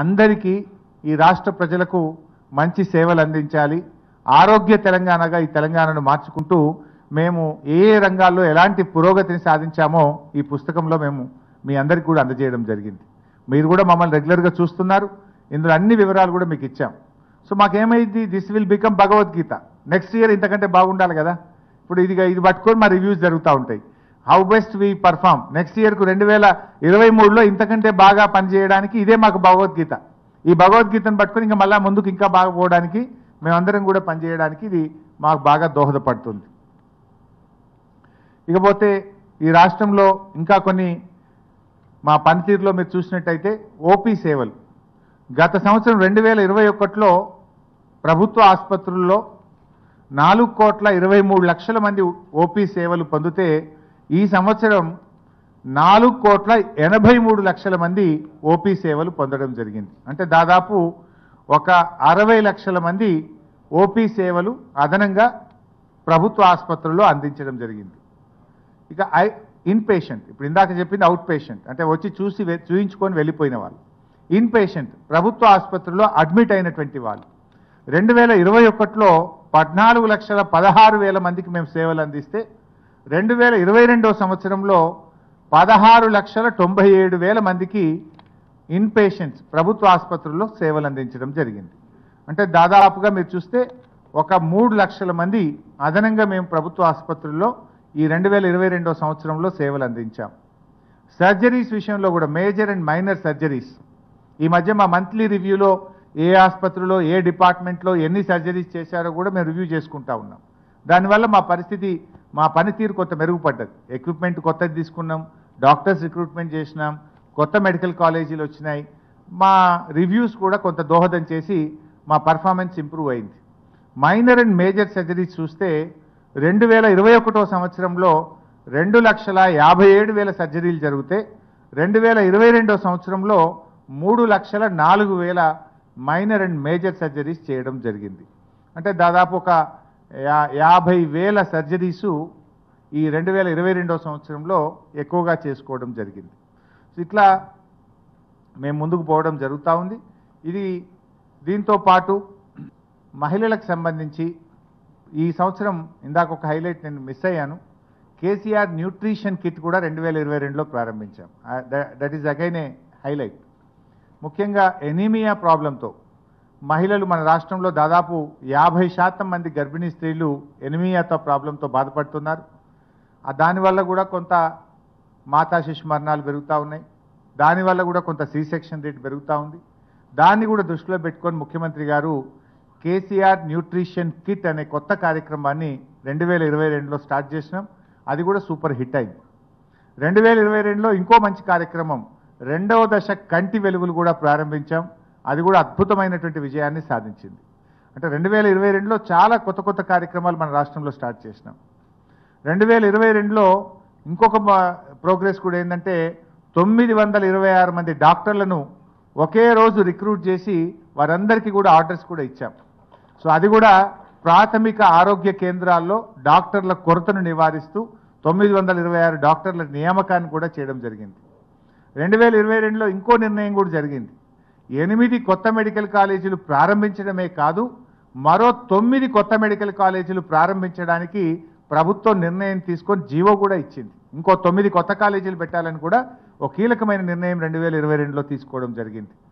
అందరికీ ఈ రాష్ట్ర ప్రజలకు మంచి సేవలు అందించాలి ఆరోగ్య తెలంగాణగా ఈ తెలంగాణను మార్చుకుంటూ మేము ఏ ఏ రంగాల్లో ఎలాంటి పురోగతిని సాధించామో ఈ పుస్తకంలో మేము మీ అందరికీ కూడా అందజేయడం జరిగింది మీరు కూడా మమ్మల్ని రెగ్యులర్గా చూస్తున్నారు ఇందులో అన్ని వివరాలు కూడా మీకు ఇచ్చాం సో మాకేమైంది this will become Bhagavadgita next year ఇంతకంటే బాగుండాలి కదా ఇప్పుడు ఇది ఇది పట్టుకొని మా రివ్యూస్ జరుగుతూ ఉంటాయి how best we perform next ఇయర్కు రెండు వేల ఇరవై మూడులో ఇంతకంటే బాగా పనిచేయడానికి ఇదే మాకు భగవద్గీత ఈ భగవద్గీతను పట్టుకొని ఇంకా మళ్ళా ముందుకు ఇంకా బాగా పోవడానికి మేమందరం కూడా పనిచేయడానికి ఇది మాకు బాగా దోహదపడుతుంది ఇకపోతే ఈ రాష్ట్రంలో ఇంకా కొన్ని మా పనితీరులో మీరు చూసినట్టయితే ఓపీ సేవలు గత సంవత్సరం రెండు వేల ఇరవై ఒకటిలో ప్రభుత్వ ఆసుపత్రుల్లో నాలుగు కోట్ల ఇరవై మూడు లక్షల మంది ఓపీ సేవలు పొందితే ఈ సంవత్సరం నాలుగు కోట్ల ఎనభై మూడు లక్షల మంది ఓపీ సేవలు పొందడం జరిగింది అంటే దాదాపు ఒక అరవై లక్షల మంది ఓపీ సేవలు అదనంగా ప్రభుత్వ ఆసుపత్రుల్లో అందించడం జరిగింది ఇక ఐ ఇన్ పేషెంట్ ఇప్పుడు ఇందాక చెప్పింది అవుట్ పేషెంట్ అంటే వచ్చి చూసి వె- చూయించుకొని వెళ్ళిపోయిన వాళ్ళు ఇన్ పేషెంట్ ప్రభుత్వ ఆసుపత్రిలో అడ్మిట్ అయినటువంటి వాళ్ళు రెండు వేల ఇరవై ఒకటిలో పద్నాలుగు లక్షల పదహారు వేల మందికి మేము సేవలు అందిస్తే రెండు వేల ఇరవై రెండో సంవత్సరంలో పదహారు లక్షల తొంభై ఏడు వేల మందికి ఇన్ పేషెంట్స్ ప్రభుత్వ ఆసుపత్రుల్లో సేవలు అందించడం జరిగింది అంటే దాదాపుగా మీరు చూస్తే ఒక మూడు లక్షల మంది అదనంగా మేము ప్రభుత్వ ఆసుపత్రుల్లో ఈ రెండు వేల ఇరవై రెండో సంవత్సరంలో సేవలు అందించాం సర్జరీస్ విషయంలో కూడా మేజర్ అండ్ మైనర్ సర్జరీస్ ఈ మధ్య మా మంత్లీ రివ్యూలో ఏ ఆసుపత్రిలో ఏ డిపార్ట్మెంట్లో ఎన్ని సర్జరీస్ చేశారో కూడా మేము రివ్యూ చేసుకుంటా ఉన్నాం దానివల్ల మా పరిస్థితి మా పనితీరు కొంత మెరుగుపడ్డది ఎక్విప్మెంట్ కొత్తది తీసుకున్నాం డాక్టర్స్ రిక్రూట్మెంట్ చేసినాం కొత్త మెడికల్ కాలేజీలు వచ్చినాయి మా రివ్యూస్ కూడా కొంత దోహదం చేసి మా పర్ఫార్మెన్స్ ఇంప్రూవ్ అయింది మైనర్ అండ్ మేజర్ సర్జరీస్ చూస్తే రెండు వేల ఇరవై ఒకటో సంవత్సరంలో రెండు లక్షల యాభై ఏడు వేల సర్జరీలు జరిగితే రెండు వేల ఇరవై రెండో సంవత్సరంలో మూడు లక్షల నాలుగు వేల మైనర్ అండ్ మేజర్ సర్జరీస్ చేయడం జరిగింది అంటే దాదాపు ఒక యా- యాభై వేల సర్జరీసు ఈ రెండు వేల ఇరవై రెండో సంవత్సరంలో ఎక్కువగా చేసుకోవడం జరిగింది సో ఇట్లా మేము ముందుకు పోవడం జరుగుతూ ఉంది ఇది దీంతో పాటు మహిళలకు సంబంధించి ఈ సంవత్సరం ఇందాక ఒక హైలైట్ నేను మిస్ అయ్యాను కేసీఆర్ న్యూట్రిషన్ కిట్ కూడా రెండు వేల ఇరవై రెండులో ప్రారంభించాం that is again a highlight ముఖ్యంగా ఎనీమియా ప్రాబ్లంతో మహిళలు మన రాష్ట్రంలో దాదాపు యాభై శాతం మంది గర్భిణీ స్త్రీలు ఎనిమియాతో ప్రాబ్లంతో బాధపడుతున్నారు ఆ దానివల్ల కూడా కొంత మాతా శిశు మరణాలు పెరుగుతూ ఉన్నాయి దానివల్ల కూడా కొంత సి సెక్షన్ రేట్ పెరుగుతూ ఉంది దాన్ని కూడా దృష్టిలో పెట్టుకొని ముఖ్యమంత్రి గారు కేసీఆర్ న్యూట్రిషన్ కిట్ అనే కొత్త కార్యక్రమాన్ని రెండు వేల ఇరవై రెండులో స్టార్ట్ చేసినాం అది కూడా సూపర్ హిట్ అయింది రెండు వేల ఇరవై రెండులో ఇంకో మంచి కార్యక్రమం రెండవ దశ కంటి వెలుగులు కూడా ప్రారంభించాం అది కూడా అద్భుతమైనటువంటి విజయాన్ని సాధించింది అంటే రెండు వేల ఇరవై రెండులో చాలా కొత్త కొత్త కార్యక్రమాలు మన రాష్ట్రంలో స్టార్ట్ చేసినాం రెండు వేల ఇరవై రెండులో ఇంకొక ప్రోగ్రెస్ కూడా ఏంటంటే తొమ్మిది వందల ఇరవై ఆరు మంది డాక్టర్లను ఒకే రోజు రిక్రూట్ చేసి వారందరికీ కూడా ఆర్డర్స్ కూడా ఇచ్చాం సో అది కూడా ప్రాథమిక ఆరోగ్య కేంద్రాల్లో డాక్టర్ల కొరతను నివారిస్తూ తొమ్మిది వందల ఇరవై ఆరు డాక్టర్ల నియామకాన్ని కూడా చేయడం జరిగింది రెండు వేల ఇరవై రెండులో ఇంకో నిర్ణయం కూడా జరిగింది ఎనిమిది కొత్త మెడికల్ కాలేజీలు ప్రారంభించడమే కాదు మరో తొమ్మిది కొత్త మెడికల్ కాలేజీలు ప్రారంభించడానికి ప్రభుత్వం నిర్ణయం తీసుకొని జీవో కూడా ఇచ్చింది ఇంకో తొమ్మిది కొత్త కాలేజీలు పెట్టాలని కూడా ఒక కీలకమైన నిర్ణయం రెండు వేల ఇరవై రెండులో తీసుకోవడం జరిగింది